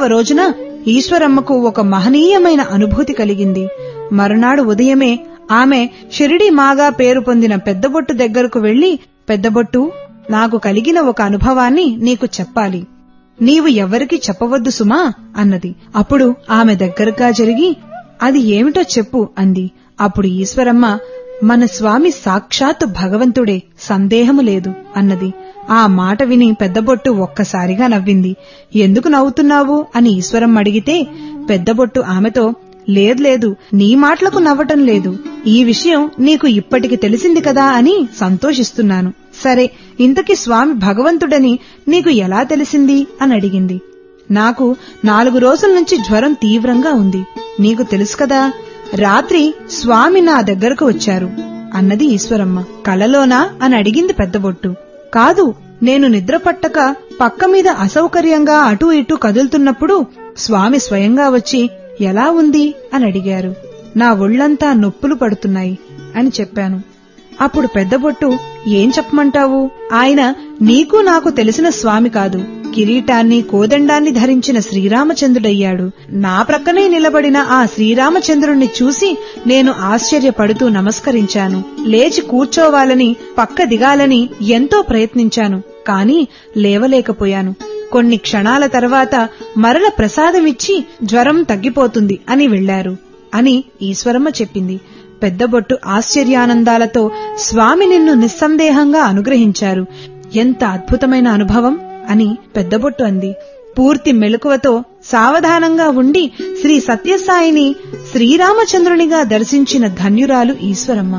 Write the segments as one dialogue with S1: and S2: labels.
S1: రోజున ఈశ్వరమ్మకు ఒక మహనీయమైన అనుభూతి కలిగింది మరునాడు ఉదయమే ఆమె షిరిడి మాగా పేరు పొందిన పెద్దబొట్టు దగ్గరకు వెళ్లి పెద్దబొట్టు నాకు కలిగిన ఒక అనుభవాన్ని నీకు చెప్పాలి నీవు ఎవరికి చెప్పవద్దు సుమా అన్నది అప్పుడు ఆమె దగ్గరగా జరిగి అది ఏమిటో చెప్పు అంది అప్పుడు ఈశ్వరమ్మ మన స్వామి సాక్షాత్ భగవంతుడే సందేహము లేదు అన్నది ఆ మాట విని పెద్దబొట్టు ఒక్కసారిగా నవ్వింది ఎందుకు నవ్వుతున్నావు అని ఈశ్వరమ్మ అడిగితే పెద్దబొట్టు ఆమెతో లేదు లేదు నీ మాటలకు నవ్వటం లేదు ఈ విషయం నీకు ఇప్పటికి తెలిసింది కదా అని సంతోషిస్తున్నాను సరే ఇంతకి స్వామి భగవంతుడని నీకు ఎలా తెలిసింది అని అడిగింది నాకు నాలుగు రోజుల నుంచి జ్వరం తీవ్రంగా ఉంది నీకు తెలుసు కదా రాత్రి స్వామి నా దగ్గరకు వచ్చారు అన్నది ఈశ్వరమ్మ కలలోనా అని అడిగింది పెద్దబొట్టు కాదు నేను నిద్ర పట్టక పక్క మీద అసౌకర్యంగా అటూ ఇటూ కదులుతున్నప్పుడు స్వామి స్వయంగా వచ్చి ఎలా ఉంది అని అడిగారు నా ఒళ్లంతా నొప్పులు పడుతున్నాయి అని చెప్పాను అప్పుడు పెద్దబొట్టు ఏం చెప్పమంటావు ఆయన నీకు నాకు తెలిసిన స్వామి కాదు కిరీటాన్ని కోదండాన్ని ధరించిన శ్రీరామచంద్రుడయ్యాడు నా ప్రక్కనే నిలబడిన ఆ శ్రీరామచంద్రుణ్ణి చూసి నేను ఆశ్చర్యపడుతూ నమస్కరించాను లేచి కూర్చోవాలని పక్క దిగాలని ఎంతో ప్రయత్నించాను కాని లేవలేకపోయాను కొన్ని క్షణాల తర్వాత మరల ప్రసాదమిచ్చి జ్వరం తగ్గిపోతుంది అని వెళ్లారు అని ఈశ్వరమ్మ చెప్పింది పెద్దబొట్టు ఆశ్చర్యానందాలతో స్వామి నిన్ను నిస్సందేహంగా అనుగ్రహించారు ఎంత అద్భుతమైన అనుభవం అని పెద్దబొట్టు అంది పూర్తి మెలకువతో సావధానంగా ఉండి శ్రీ సత్యసాయిని శ్రీరామచంద్రునిగా దర్శించిన ధన్యురాలు ఈశ్వరమ్మ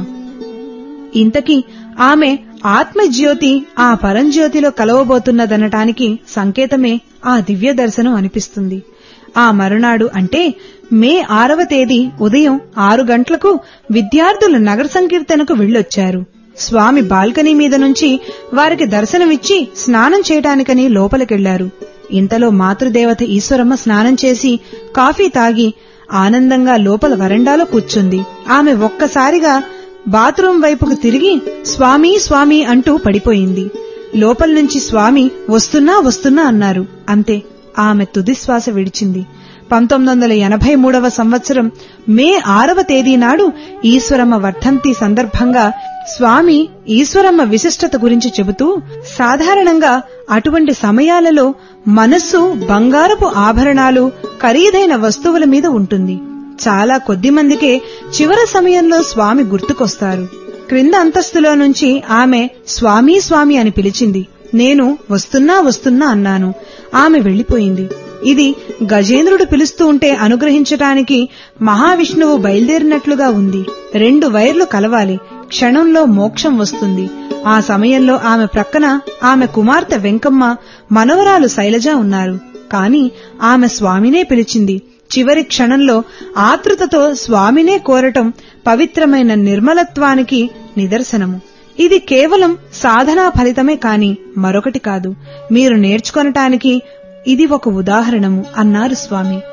S1: ఇంతకీ ఆమె ఆత్మజ్యోతి ఆ పరంజ్యోతిలో కలవబోతున్నదనటానికి సంకేతమే ఆ దివ్య దర్శనం అనిపిస్తుంది ఆ మరునాడు అంటే మే ఆరవ తేదీ ఉదయం ఆరు గంటలకు విద్యార్థులు నగర సంకీర్తనకు వెళ్ళొచ్చారు స్వామి బాల్కనీ మీద నుంచి వారికి దర్శనమిచ్చి స్నానం చేయటానికని లోపలికెళ్లారు ఇంతలో మాతృదేవత ఈశ్వరమ్మ స్నానం చేసి కాఫీ తాగి ఆనందంగా లోపల వరండాలో కూర్చుంది ఆమె ఒక్కసారిగా బాత్రూం వైపుకు తిరిగి స్వామి స్వామి అంటూ పడిపోయింది లోపల నుంచి స్వామి వస్తున్నా వస్తున్నా అన్నారు అంతే ఆమె తుదిశ్వాస విడిచింది పంతొమ్మిది వందల ఎనభై మూడవ సంవత్సరం మే ఆరవ తేదీ నాడు ఈశ్వరమ్మ వర్ధంతి సందర్భంగా స్వామి ఈశ్వరమ్మ విశిష్టత గురించి చెబుతూ సాధారణంగా అటువంటి సమయాలలో మనస్సు బంగారపు ఆభరణాలు ఖరీదైన వస్తువుల మీద ఉంటుంది చాలా కొద్ది మందికే చివరి సమయంలో స్వామి గుర్తుకొస్తారు క్రింద అంతస్తులో నుంచి ఆమె స్వామి స్వామి అని పిలిచింది నేను వస్తున్నా వస్తున్నా అన్నాను ఆమె వెళ్లిపోయింది ఇది గజేంద్రుడు పిలుస్తూ ఉంటే అనుగ్రహించటానికి మహావిష్ణువు బయలుదేరినట్లుగా ఉంది రెండు వైర్లు కలవాలి క్షణంలో మోక్షం వస్తుంది ఆ సమయంలో ఆమె ప్రక్కన ఆమె కుమార్తె వెంకమ్మ మనవరాలు శైలజ ఉన్నారు కాని ఆమె స్వామినే పిలిచింది చివరి క్షణంలో ఆతృతతో స్వామినే కోరటం పవిత్రమైన నిర్మలత్వానికి నిదర్శనము ఇది కేవలం సాధనా ఫలితమే కాని మరొకటి కాదు మీరు నేర్చుకొనటానికి ఇది ఒక ఉదాహరణము అన్నారు స్వామి